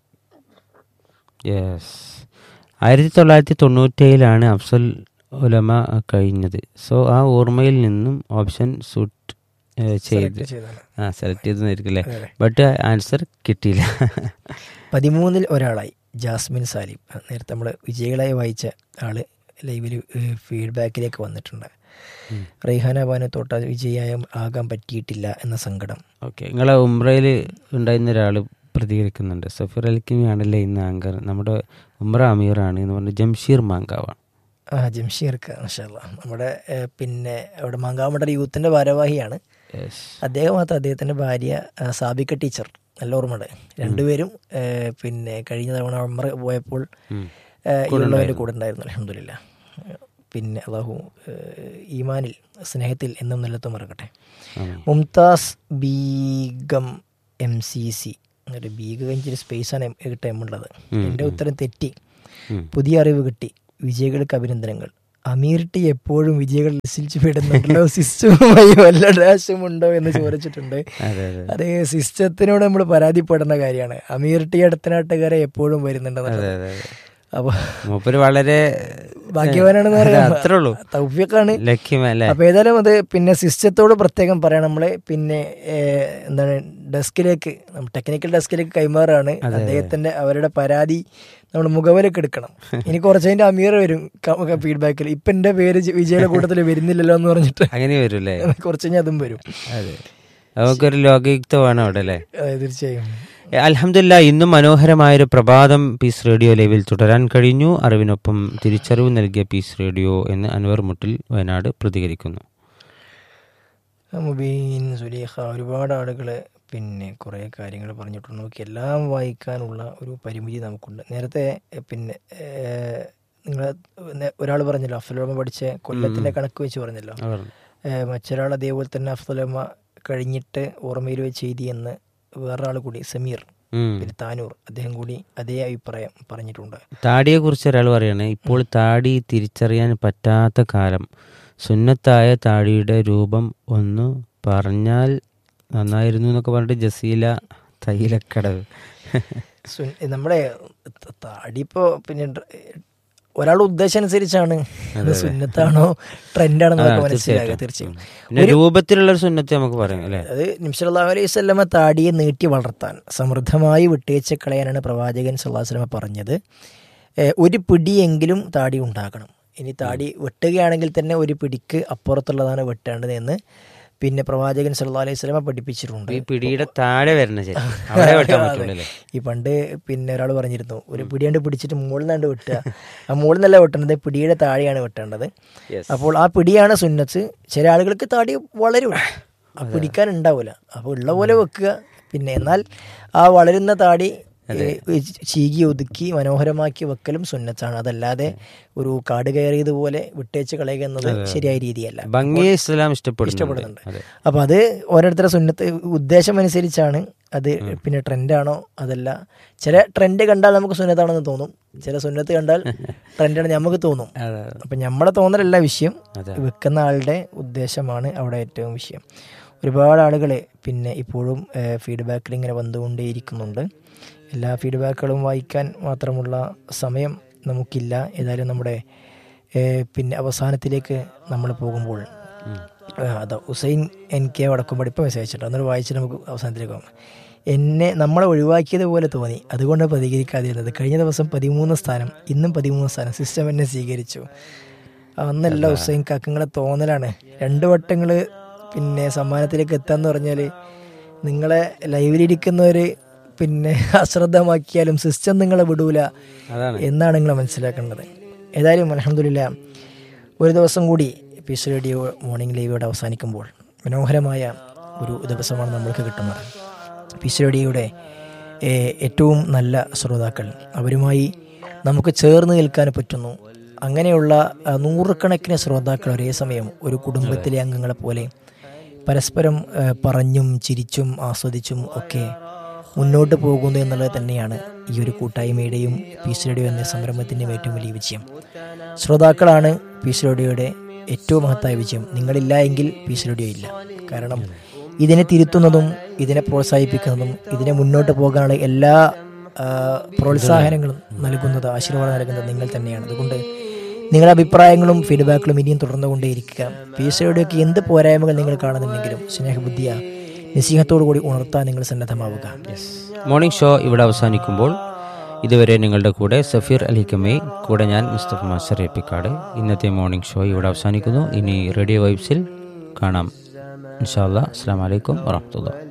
യെസ് ആയിരത്തി തൊള്ളായിരത്തി തൊണ്ണൂറ്റേഴിലാണ് അഫ്സൽ ഉലമ കഴിഞ്ഞത് സോ ആ ഓർമ്മയിൽ നിന്നും ഓപ്ഷൻ സൂട്ട് ചെയ്ത് ആ സെലക്ട് ചെയ്തെന്നായിരിക്കും അല്ലേ ബട്ട് ആൻസർ കിട്ടിയില്ല പതിമൂന്നിൽ ഒരാളായി ജാസ്മിൻ സാലിം ആ, നേരത്തെ നമ്മൾ വിജയികളായി വായിച്ച ആള് ലൈവിൽ ഫീഡ്ബാക്കിലേക്ക് വന്നിട്ടുണ്ട് റൈഹാന ബാനത്തോട്ട വിജയായ ആകാൻ പറ്റിയിട്ടില്ല എന്ന സങ്കടം ഓക്കെ നിങ്ങളെ ഉംറയിൽ ഉണ്ടായിരുന്ന ഒരാൾ പ്രതികരിക്കുന്നുണ്ട് സഫീർ അൽക്കിമിയാണല്ലേ ഇന്ന് ആങ്കർ നമ്മുടെ ഉംറ അമീറാണ് എന്ന് പറഞ്ഞ ജംഷീർ മാങ്കാവാണ് ആ ജംഷീർക്ക് മാഷാല്ല നമ്മുടെ ഏ, പിന്നെ അവിടെ മങ്കാമഠ യൂത്തിൻ്റെ ഭാരവാഹിയാണ് യെസ് അദ്ദേഹം മാത്രം അദ്ദേഹത്തിൻ്റെ ഭാര്യ ആ, സാബിക ടീച്ചർ നല്ല ഓർമ്മയുണ്ട് രണ്ടുപേരും ഏ, പിന്നെ കഴിഞ്ഞ തവണ ഉംറ പോയപ്പോൾ ഏ, ഇവരുള്ളവരുടെ കൂടെ ഉണ്ടായിരുന്നു അലഹമില്ല പിന്നെ അള്ളാഹു ഏ, ഈമാനിൽ സ്നേഹത്തിൽ എന്നും നിലത്തും മറക്കട്ടെ Mumtaz Begum M C C ഒരു ബീഗ് കഴിഞ്ഞൊരു സ്പേസാണ് ടൈം ഉള്ളത് ഉം, എൻ്റെ ഉം. ഉത്തരം തെറ്റി ഉം. പുതിയ അറിവ് കിട്ടി വിജയികൾക്ക് അഭിനന്ദനങ്ങൾ അമീർ ടി എപ്പോഴും വിജയികൾ ലിസ്റ്റിൽ പെടുന്നുണ്ടല്ലോ സിസ്റ്റവുമായി വല്ല ഡാഷും ഉണ്ടോ എന്ന് ചോദിച്ചിട്ടുണ്ട് അതെ അതെ അത് സിസ്റ്റത്തിനോട് നമ്മൾ പരാതിപ്പെടേണ്ട കാര്യമാണ് അമീർ ടി അടുത്തനാട്ടുകാരെ എപ്പോഴും വരുന്നുണ്ടെന്ന് അതെ അതെ അതെ. അപ്പൊ മൂപ്പര് വളരെ ഭാഗ്യവാനാണെന്ന് അതെ, പറയാം അത്രേ ഉള്ളൂ തൗഫിയൊക്കെയാണ് ലക്ഷ്യമല്ലേ അപ്പൊ ഏതായാലും അത് പിന്നെ സിസ്റ്റത്തോട് പ്രത്യേകം പറയണം നമ്മള് പിന്നെ ഏഹ്, എന്താണ് ഡെസ്കിലേക്ക് ടെക്നിക്കൽ ഡെസ്കിലേക്ക് കൈമാറാണ് അദ്ദേഹത്തിന്റെ അവരുടെ പരാതി നമ്മൾ മുഖവരൊക്കെ എടുക്കണം ഇനി കുറച്ചതിന്റെ അമീർ വരും ഫീഡ്ബാക്കിൽ ഇപ്പൊ എന്റെ പേര് ജി- വിജയുടെ കൂട്ടത്തിൽ വരുന്നില്ലല്ലോ എന്ന് പറഞ്ഞിട്ട് അങ്ങനെ വരൂല്ലേ കുറച്ച് കഴിഞ്ഞാൽ അതും വരും അതെ നമുക്കൊരു ലോകയുക്തമാണ് അവിടെ അല്ലേ അതെ, തീർച്ചയായും അലഹമില്ല ഇന്നും മനോഹരമായൊരു പ്രഭാതം പീസ് റേഡിയോ ലൈവിൽ തുടരാൻ കഴിഞ്ഞു അറിവിനൊപ്പം തിരിച്ചറിവ് നൽകിയ പീസ് റേഡിയോ എന്ന് അൻവർ മുട്ടിൽ വയനാട് പ്രതികരിക്കുന്നു മുബീൻ സുലീഖ ഒരുപാട് ആളുകൾ പിന്നെ കുറേ കാര്യങ്ങൾ പറഞ്ഞിട്ടുണ്ട് നമുക്ക് എല്ലാം വായിക്കാനുള്ള ഒരു പരിമിതി നമുക്കുണ്ട് നേരത്തെ എ, പിന്നെ നിങ്ങൾ ഒരാൾ പറഞ്ഞല്ലോ അഫ്സലുമ പഠിച്ച കൊല്ലത്തിന്റെ കണക്ക് വെച്ച് പറഞ്ഞല്ലോ അവർ ഏ, മറ്റൊരാൾ അതേപോലെ തന്നെ അഫ്സലുമ കഴിഞ്ഞിട്ട് ഓർമ്മയിൽ വെച്ച് എഴുതി എന്ന് വേറൊരാൾ കൂടി സമീർ ഉം. പിന്നെ താനൂർ അദ്ദേഹം കൂടി അതേ അഭിപ്രായം പറഞ്ഞിട്ടുണ്ട് താടിയെ കുറിച്ച് ഒരാൾ പറയാണ് ഇപ്പോൾ താടി തിരിച്ചറിയാൻ പറ്റാത്ത കാലം സുന്നത്തായ താടിയുടെ രൂപം ഒന്ന് പറഞ്ഞാൽ നന്നായിരുന്നു എന്നൊക്കെ പറഞ്ഞിട്ട് ജസീല തൈലക്കടവ് സുൻ- നമ്മുടെ ത- താടി ഇപ്പോ പിന്നെ ഡ്ര- ഒരാളുടെ ഉദ്ദേശം അനുസരിച്ചാണ് അത് സുന്നത്താണോ ട്രെൻഡാണെന്ന് നമുക്ക് മനസ്സിലാകുക തീർച്ചയായും പിന്നെ രൂപത്തിലുള്ള ഒരു സുന്നത്ത് നമുക്ക് പറയാം അല്ലേ അത് നിംസല്ലാ അലൈഹി സ്വല്ലമ താടിയെ നീട്ടി വളർത്താൻ സമൃദ്ധമായി വിട്ടേച്ച് കളയാനാണ് പ്രവാചകൻ സല്ലല്ലാഹു അലൈഹി വസല്ലമ പറഞ്ഞത് ഏഹ് ഒരു പിടിയെങ്കിലും താടി ഉണ്ടാകണം ഇനി താടി വെട്ടുകയാണെങ്കിൽ തന്നെ ഒരു പിടിക്ക് അപ്പുറത്തുള്ളതാണ് വെട്ടേണ്ടത് എന്ന് പിന്നെ പ്രവാചകൻ സല്ലല്ലാഹു അലൈഹി സ്വലമ പഠിപ്പിച്ചിട്ടുണ്ട് ഈ പിടിയുടെ താഴെ വരുന്ന ശരി അവിടെ വെട്ടാൻ പറ്റുള്ളൂ അല്ലേ ഈ പണ്ട് പിന്നെ ഒരാൾ പറഞ്ഞിരുന്നു ഒരു പിടിയാണ്ട് പിടിച്ചിട്ട് മുകളിൽ നിന്നാണ്ട് വെട്ടുക ആ മുകളിൽ നിന്നല്ല വെട്ടേണ്ടത് പിടിയുടെ താഴെയാണ് വെട്ടേണ്ടത് അപ്പോൾ ആ പിടിയാണ് സുന്നത്ത് ചില ആളുകൾക്ക് താടി വളരും ആ പിടിക്കാൻ ഉണ്ടാവില്ല അപ്പോൾ ഉള്ള പോലെ വെക്കുക പിന്നെ എന്നാൽ ആ വളരുന്ന താടി ഏ, ചീകി ഒതുക്കി മനോഹരമാക്കി വെക്കലും സുന്നത്താണ് അതല്ലാതെ ഒരു കാട് കയറിയതുപോലെ വിട്ടേച്ച് കളയുക എന്നത് ശരിയായ രീതിയല്ല ഭംഗിയെ ഇസ്ലാം ഇഷ്ടപ്പെടുന്നുണ്ട് ഇഷ്ടപ്പെടുന്നുണ്ട് അതെ അപ്പോൾ അത് ഓരോരുത്തരുടെ സുന്നത്ത് ഉദ്ദേശം അനുസരിച്ചാണ് അത് പിന്നെ ട്രെൻഡാണോ അതല്ല ചില ട്രെൻഡ് കണ്ടാൽ നമുക്ക് സുന്നത്താണെന്ന് തോന്നും ചില സുന്നത്ത് കണ്ടാൽ ട്രെൻഡാണ് നമുക്ക് തോന്നും അതെ അപ്പം നമ്മളെ തോന്നലല്ല വിഷയം അതെ. വെക്കുന്ന ആളുടെ ഉദ്ദേശമാണ് അവിടെ ഏറ്റവും വിഷയം ഒരുപാട് ആളുകൾ പിന്നെ ഇപ്പോഴും ഫീഡ്ബാക്കിൽ ഇങ്ങനെ വന്നുകൊണ്ടേയിരിക്കുന്നുണ്ട് എല്ലാ ഫീഡ്ബാക്കുകളും വായിക്കാൻ മാത്രമുള്ള സമയം നമുക്കില്ല ഏതായാലും നമ്മുടെ ഏഹ്, പിന്നെ അവസാനത്തിലേക്ക് നമ്മൾ പോകുമ്പോൾ ആ, അതാ ഹുസൈൻ എൻ കെ വടക്കുംപടി ഇപ്പം മെസ്സേജ് അയച്ചിട്ടുണ്ട് അന്നൊരു വായിച്ചിട്ട് നമുക്ക് അവസാനത്തിലേക്ക് പോകാം എന്നെ നമ്മളെ ഒഴിവാക്കിയത് പോലെ തോന്നി അതുകൊണ്ട് പ്രതികരിക്കാതിരുന്നത് കഴിഞ്ഞ ദിവസം പതിമൂന്ന് സ്ഥാനം ഇന്നും പതിമൂന്ന് സ്ഥാനം സിസ്റ്റം എന്നെ സ്വീകരിച്ചു അന്നല്ല ഹുസൈൻ കാക്കങ്ങളെ തോന്നലാണ് രണ്ട് വട്ടങ്ങൾ പിന്നെ സമ്മാനത്തിലേക്ക് എത്താന്ന് പറഞ്ഞാൽ നിങ്ങളെ ലൈവിലിരിക്കുന്നവർ പിന്നെ അശ്രദ്ധമാക്കിയാലും സിസ്റ്റം നിങ്ങളെ വിടൂല അതാണ് എന്നാണ് നിങ്ങൾ മനസ്സിലാക്കേണ്ടത് ഏതായാലും അലഹമില്ല ഒരു ദിവസം കൂടി പീസ് റേഡിയോ മോർണിംഗ് ലൈവോടെ അവസാനിക്കുമ്പോൾ മനോഹരമായ ഒരു ദിവസമാണ് നമ്മൾക്ക് കിട്ടുന്നത് പീസ് റേഡിയോയുടെ ഏഹ്, ഏറ്റവും നല്ല ശ്രോതാക്കൾ അവരുമായി നമുക്ക് ചേർന്ന് നിൽക്കാൻ പറ്റുന്നു അങ്ങനെയുള്ള ആ, നൂറുകണക്കിന് ശ്രോതാക്കൾ ഒരേ സമയം ഒരു കുടുംബത്തിലെ അംഗങ്ങളെ പോലെ പരസ്പരം ഏഹ്, പറഞ്ഞും ചിരിച്ചും ആസ്വദിച്ചും ഒക്കെ മുന്നോട്ട് പോകുന്നു എന്നുള്ളത് തന്നെയാണ് ഈ ഒരു കൂട്ടായ്മയുടെയും പീസ് റേഡിയോ എന്ന സംരംഭത്തിൻ്റെയും ഏറ്റവും വലിയ വിജയം ശ്രോതാക്കളാണ് പീസ് റേഡിയോയുടെ ഏറ്റവും മഹത്തായ വിജയം നിങ്ങളില്ല എങ്കിൽ പീസ് റേഡിയോ ഇല്ല കാരണം ഇതിനെ തിരുത്തുന്നതും ഇതിനെ പ്രോത്സാഹിപ്പിക്കുന്നതും ഇതിനെ മുന്നോട്ട് പോകാനുള്ള എല്ലാ ആ, പ്രോത്സാഹനങ്ങളും നൽകുന്നത് ആശീർവാദം നൽകുന്നത് നിങ്ങൾ തന്നെയാണ് അതുകൊണ്ട് നിങ്ങളുടെ അഭിപ്രായങ്ങളും ഫീഡ്ബാക്കുകളും ഇനിയും തുടർന്നുകൊണ്ടേയിരിക്കുക പീസ് റേഡിയോയ്ക്ക് എന്ത് പോരായ്മകൾ നിങ്ങൾ കാണുന്നുണ്ടെങ്കിലും സ്നേഹബുദ്ധിയ നിസ്സീഹത്തോടു കൂടി ഉണർത്താൻ നിങ്ങൾ സന്നദ്ധമാവുക മോർണിംഗ് ഷോ ഇവിടെ അവസാനിക്കുമ്പോൾ ഇതുവരെ നിങ്ങളുടെ കൂടെ സഫീർ അലിക്കമ്മേ കൂടെ ഞാൻ മുസ്തഫ മാസ്റ്റർ എപ്പിക്കാട് ഇന്നത്തെ മോർണിംഗ് ഷോ ഇവിടെ അവസാനിക്കുന്നു ഇനി റേഡിയോ വൈബ്സിൽ കാണാം ഇൻഷാല്ലാ അസ്സാം വലൈക്കും വാഹമത്തുള്ള